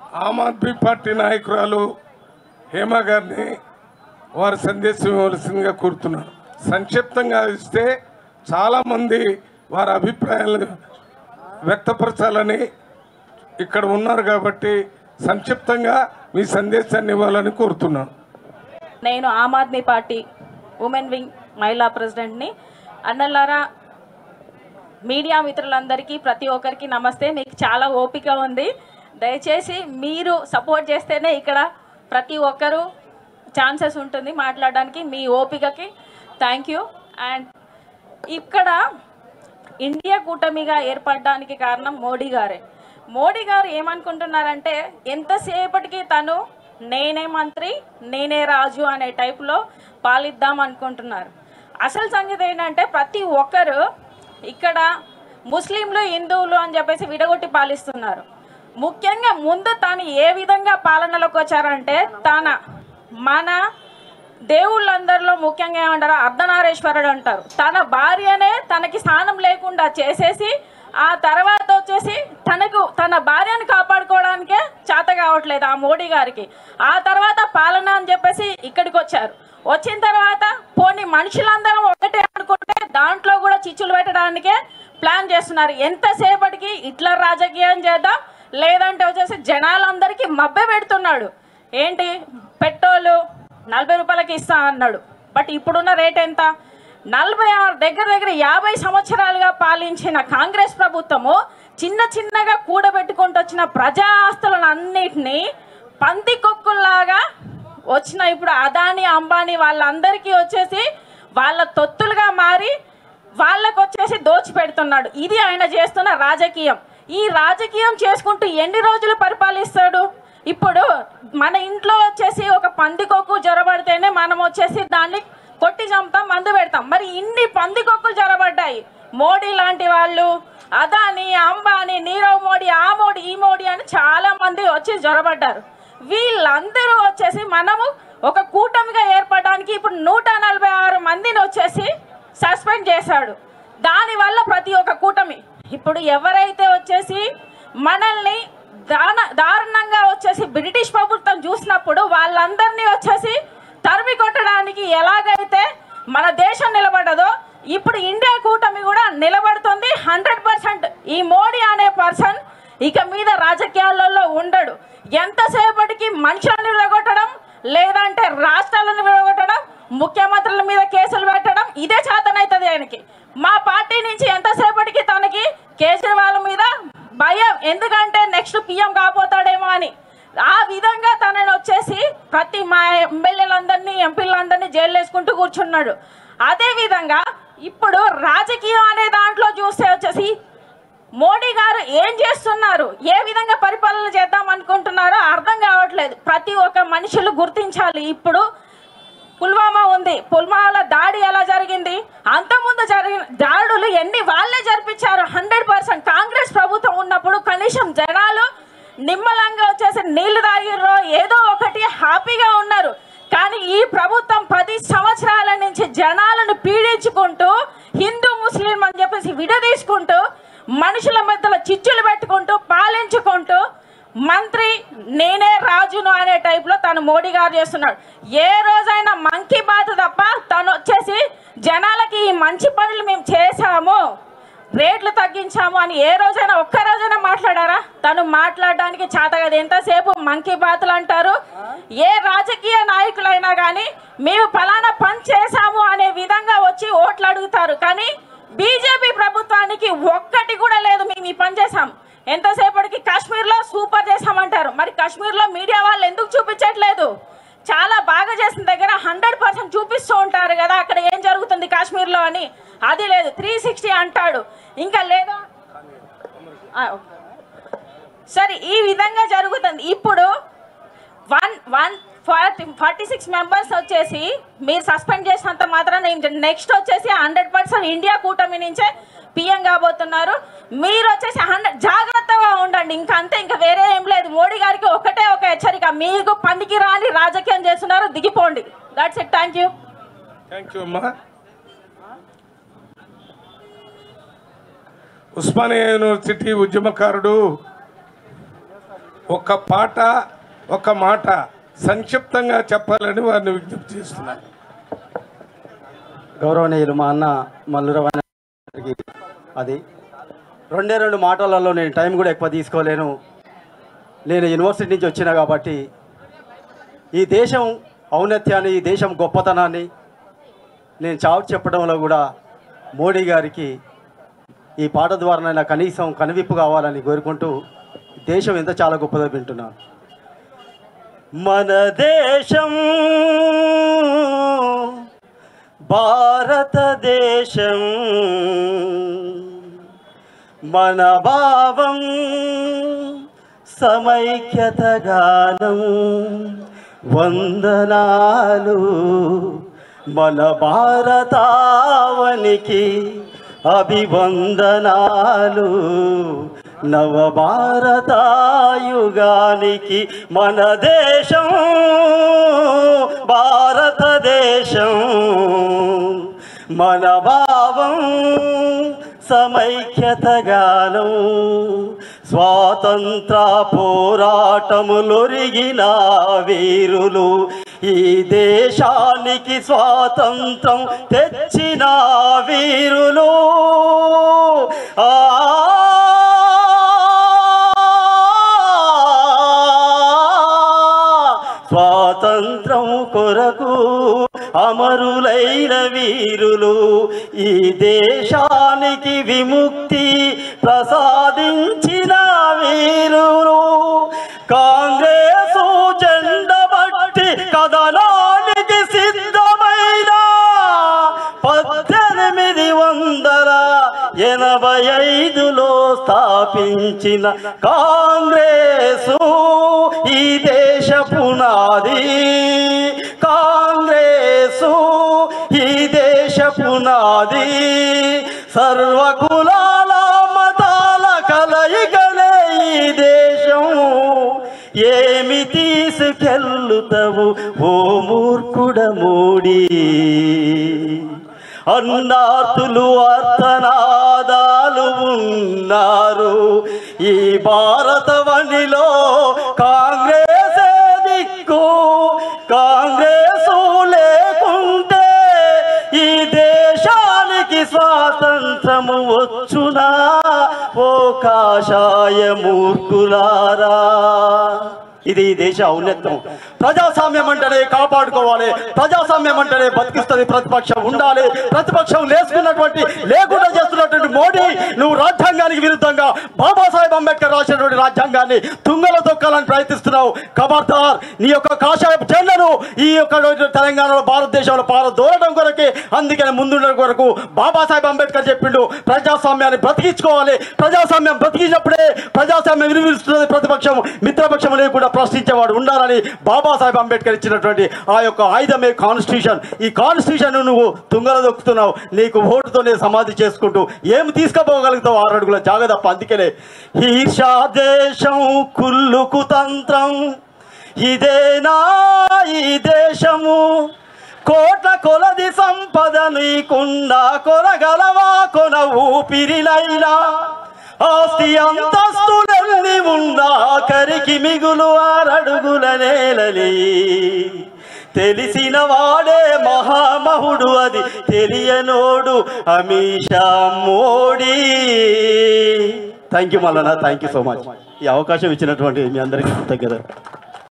ఆమ్ Aadmi party నాయకురాలు హేమ గారిని వారి సందేశం ఇవ్వవలసిందిగా కోరుతున్నాను సంక్షిప్తంగా ఇస్తే చాలామంది వారి అభిప్రాయాలు వ్యక్తపరచాలని ఇక్కడ ఉన్నారు కాబట్టి సంక్షిప్తంగా మీ సందేశాన్ని ఇవ్వాలని కోరుతున్నాను నేను ఆమ్ ఆద్మీ పార్టీ ఉమెన్ వింగ్ మహిళా ప్రెసిడెంట్ని అన్నలారా మీడియా మిత్రులందరికీ ప్రతి ఒక్కరికి నమస్తే మీకు చాలా ఓపిక ఉంది దయచేసి మీరు సపోర్ట్ చేస్తేనే ఇక్కడ ప్రతి ఒక్కరూ ఛాన్సెస్ ఉంటుంది మాట్లాడడానికి మీ ఓపికకి థ్యాంక్ యూ అండ్ ఇక్కడ ఇండియా కూటమిగా ఏర్పడడానికి కారణం మోడీ గారే మోడీ గారు ఏమనుకుంటున్నారంటే ఎంతసేపటికి తను నేనే మంత్రి నేనే రాజు అనే టైప్లో పాలిద్దాం అనుకుంటున్నారు అసలు సంగతి ఏంటంటే ప్రతి ఒక్కరు ఇక్కడ ముస్లింలు హిందువులు అని చెప్పేసి విడగొట్టి పాలిస్తున్నారు ముఖ్యంగా ముందు తాను ఏ విధంగా పాలనలోకి వచ్చారంటే తన మన దేవుళ్ళందరిలో ముఖ్యంగా ఏమంటారు అర్ధనారేశ్వరుడు అంటారు తన భార్యనే తనకి స్థానం లేకుండా చేసేసి ఆ తర్వాత వచ్చేసి తనకు తన భార్యను కాపాడుకోవడానికే చేత కావట్లేదు ఆ మోడీ గారికి ఆ తర్వాత పాలన అని చెప్పేసి ఇక్కడికి వచ్చారు వచ్చిన తర్వాత పోనీ మనుషులందరం ఒకటే అనుకుంటే దాంట్లో కూడా చిచ్చులు పెట్టడానికే ప్లాన్ చేస్తున్నారు ఎంతసేపటికి ఇట్లా రాజకీయం చేద్దాం లేదంటే వచ్చేసి జనాలందరికీ మభ్య పెడుతున్నాడు ఏంటి పెట్రోలు నలభై రూపాయలకి ఇస్తా అన్నాడు బట్ ఇప్పుడున్న రేట్ ఎంత నలభై ఆరు దగ్గర దగ్గర యాభై సంవత్సరాలుగా పాలించిన కాంగ్రెస్ ప్రభుత్వము చిన్న చిన్నగా కూడబెట్టుకుంటూ వచ్చిన ప్రజా ఆస్తులను అన్నిటినీ పంది కొక్కుల్లాగా వచ్చిన ఇప్పుడు అదాని అంబానీ వాళ్ళందరికీ వచ్చేసి వాళ్ళ తొత్తులుగా మారి వాళ్ళకు వచ్చేసి దోచి పెడుతున్నాడు ఇది ఆయన చేస్తున్న రాజకీయం ఈ రాజకీయం చేసుకుంటూ ఎన్ని రోజులు పరిపాలిస్తాడు ఇప్పుడు మన ఇంట్లో వచ్చేసి ఒక పందికొక్కు జ్వరబడితేనే మనం వచ్చేసి దాన్ని కొట్టి చంపుతాం మందు పెడతాం మరి ఇన్ని పందికొక్కులు జ్వరబడ్డాయి మోడీ లాంటి వాళ్ళు అదాని అంబానీ నీరవ్ మోడీ ఆ మోడీ ఈ మోడీ అని చాలా మంది వచ్చి జ్వరబడ్డారు వీళ్ళందరూ వచ్చేసి మనము ఒక కూటమిగా ఏర్పడడానికి ఇప్పుడు నూట నలభై ఆరు మందిని వచ్చేసి సస్పెండ్ చేశాడు దానివల్ల ప్రతి ఒక్క కూటమి ఇప్పుడు ఎవరైతే వచ్చేసి మనల్ని దాన దారుణంగా వచ్చేసి బ్రిటిష్ ప్రభుత్వం చూసినప్పుడు వాళ్ళందరినీ వచ్చేసి తరిమి కొట్టడానికి ఎలాగైతే మన దేశం నిలబడదో ఇప్పుడు ఇండియా కూటమి కూడా నిలబడుతుంది హండ్రెడ్ పర్సెంట్ ఈ మోడీ అనే పర్సన్ ఇక మీద రాజకీయాలలో ఉండడు ఎంతసేపటికి మనుషులను విడగొట్టడం లేదంటే రాష్ట్రాలను విడగొట్టడం ముఖ్యమంత్రుల మీద కేసులు పెట్టడం ఇదే చేతనైతుంది ఆయనకి మా పార్టీ నుంచి ఎంతసేపటికి తనకి కేజ్రీవాల్ మీద భయం ఎందుకంటే నెక్స్ట్ పిఎం కాబోతాడేమో అని ఆ విధంగా తనని వచ్చేసి ప్రతి మా ఎమ్మెల్యేలందరినీ ఎంపీలందరినీ జైలు వేసుకుంటూ కూర్చున్నాడు అదే విధంగా ఇప్పుడు రాజకీయం అనే దాంట్లో చూస్తే వచ్చేసి మోడీ గారు ఏం చేస్తున్నారు ఏ విధంగా పరిపాలన చేద్దాం అనుకుంటున్నారో అర్థం కావట్లేదు ప్రతి ఒక్క మనుషులు గుర్తించాలి ఇప్పుడు పుల్వామా ఉంది పుల్వామాలో దాడి ఎలా జరిగింది అంతకుముందు జరిగిన దాడులు ఎన్ని వాళ్ళే జరిపించారు హండ్రెడ్ పర్సెంట్ కాంగ్రెస్ ప్రభుత్వం ఉన్నప్పుడు కనీసం జనాలు నిమ్మలంగా వచ్చేసి నీళ్లు తాగిర్రో ఏదో ఒకటి హ్యాపీగా ఉన్నారు కానీ ఈ ప్రభుత్వం పది సంవత్సరాల నుంచి జనాలను పీడించుకుంటూ హిందూ ముస్లిం అని చెప్పేసి విడదీసుకుంటూ మనుషుల మధ్యలో చిచ్చులు పెట్టుకుంటూ పాలించుకుంటూ మంత్రి నేనే రాజును అనే టైప్లో తను మోడీ గారు చేస్తున్నాడు ఏ రోజైనా మంకీ బాత్ తప్ప తను వచ్చేసి జనాలకి ఈ మంచి పనులు మేము చేశాము రేట్లు తగ్గించాము అని ఏ రోజైనా ఒక్క రోజైనా మాట్లాడారా తను మాట్లాడడానికి చేత కదా ఎంతసేపు మంకీ బాతులు అంటారు ఏ రాజకీయ నాయకులైనా కానీ మేము ఫలానా పని చేశాము అనే విధంగా వచ్చి ఓట్లు అడుగుతారు కానీ బీజేపీ ప్రభుత్వానికి ఒక్కటి కూడా లేదు మేము ఈ పని చేసాం ఎంతసేపటికి కాశ్మీర్లో సూపర్ చేసామంటారు మరి కాశ్మీర్లో మీడియా వాళ్ళు ఎందుకు చూపించట్లేదు చాలా బాగా చేసిన దగ్గర హండ్రెడ్ పర్సెంట్ చూపిస్తూ ఉంటారు కదా అక్కడ ఏం జరుగుతుంది కాశ్మీర్లో అని అది లేదు త్రీ సిక్స్టీ అంటాడు ఇంకా లేదా ఆ, ఓకే. సరే ఈ విధంగా జరుగుతుంది ఇప్పుడు one one forty forty six members వచ్చేసి మీరు సస్పెండ్ చేసినంత మాత్రం నెక్స్ట్ వచ్చేసి హండ్రెడ్ పర్సెంట్ ఇండియా కూటమి నుంచే పిఎం కాబోతున్నారు మీరు వచ్చేసి హండ్రెడ్ జాగ్రత్తగా ఉండండి ఇంకా అంతే ఇంకా వేరే ఏం లేదు మోడీ గారికి ఒకటే ఒక హెచ్చరిక మీకు పనికి రాని రాజకీయం చేస్తున్నారు దిగిపోండి that's it thank you thank you అమ్మా ఉస్మానియా యూనివర్సిటీ ఉద్యమకారుడు ఒక పాట ఒక మాట సంక్షిప్తంగా చెప్పాలని వారిని విజ్ఞప్తి చేస్తున్నాను గౌరవనీయులు మా అన్న మల్లురవాణి గారికి అది రెండే రెండు మాటలలో నేను టైం కూడా ఎక్కువ తీసుకోలేను నేను యూనివర్సిటీ నుంచి వచ్చినా కాబట్టి ఈ దేశం ఔన్నత్యాన్ని ఈ దేశం గొప్పతనాన్ని నేను చావు చెప్పడంలో కూడా మోడీ గారికి ఈ పాట ద్వారానైనా కనీసం కనువిప్పు కావాలని కోరుకుంటూ దేశం ఎంత చాలా గొప్పదో వింటున్నాను మన దేశం భారతదేశం మన భావం సమైక్యత గానం వందనాలు మన భారతావనికి అభివందనాలు నవభారతాయుగానికి మన దేశం భారతదేశం మన భావం సమైక్యత గానం స్వాతంత్ర పోరాటములొరిగిన వీరులు ఈ దేశానికి స్వాతంత్రం తెచ్చిన వీరులు ఆ స్వాతంత్రం కొరకు అమరులైన వీరులు ఈ దేశానికి విముక్తి ప్రసాదించిన వీరులు కాంగ్రెసు జెండ బట్టి కథనానికి సిద్ధమైన పద్దెనిమిది వందల ఎనభై ఐదులో స్థాపించిన కాంగ్రెసు ఈ దేశ పునాది కాంగ్రెసు ఈ దేశ పునాది సర్వకులాల మతాల కలయికలే ఈ దేశం ఏమి తీసుకెళ్ళుతావు ఓ మూర్ఖుడ మూడి అన్నార్తులు అర్థనాదాలు ఉన్నారు ఈ భారతవనిలో కాంగ్రెస్ దిక్కు కాంగ్రెసు లేకుంటే ఈ దేశానికి స్వాతంత్రము వచ్చునా ఓ కాషాయ మూర్ఖులారా ఇది ఈ దేశ ఔన్నత్యం ప్రజాస్వామ్యం అంటేనే కాపాడుకోవాలి ప్రజాస్వామ్యం అంటేనే బతికిస్తుంది ప్రతిపక్షం ఉండాలి ప్రతిపక్షం లేసుకున్నటువంటి లేకుండా చేస్తున్నటువంటి మోడీ నువ్వు రాజ్యాంగానికి విరుద్ధంగా బాబాసాహెబ్ అంబేద్కర్ రాసినటువంటి రాజ్యాంగాన్ని తుంగలో తొక్కాలని ప్రయత్నిస్తున్నావు ఖబర్దార్ నీ యొక్క కాషాయ జెండను ఈ యొక్క తెలంగాణలో భారతదేశంలో పారదోలడం కొరకే అందుకని ముందుండడం కొరకు బాబాసాహెబ్ అంబేద్కర్ చెప్పిండు ప్రజాస్వామ్యాన్ని బ్రతికించుకోవాలి ప్రజాస్వామ్యం బ్రతికించినప్పుడే ప్రజాస్వామ్యం విలువిస్తున్నది ప్రతిపక్షం మిత్రపక్షం లేకుండా ప్రశ్నించేవాడు ఉండాలని బాబాసాహెబ్ అంబేద్కర్ ఇచ్చినటువంటి ఆ యొక్క ఆయుధమే కాన్స్టిట్యూషన్ ఈ కాన్స్టిట్యూషన్ నువ్వు తుంగలో దొక్కుతున్నావు నీకు ఓటుతోనే సమాధి చేసుకుంటూ ఏమి తీసుకుపోగలుగుతావు ఆరు అడుగుల జాగ్రత్త అందుకనే ఈర్షా దేశం కుల్లుకు తంత్రం ఇదేనా ఈ దేశము కోట్ల కొలది సంపద నీకుండా కొనగలవా కొన ఊపిరినైనా ఆస్తి అంతస్తులన్నీ ఉన్నా కరికి మిగులు ఆరడుగుల నేలలి తెలిసిన వాడే మహామహుడు అది తెలియనోడు అమీషా Modi thank you Mallanna thank you so much ఈ అవకాశం ఇచ్చినటువంటి మీ అందరికీ కృతజ్ఞత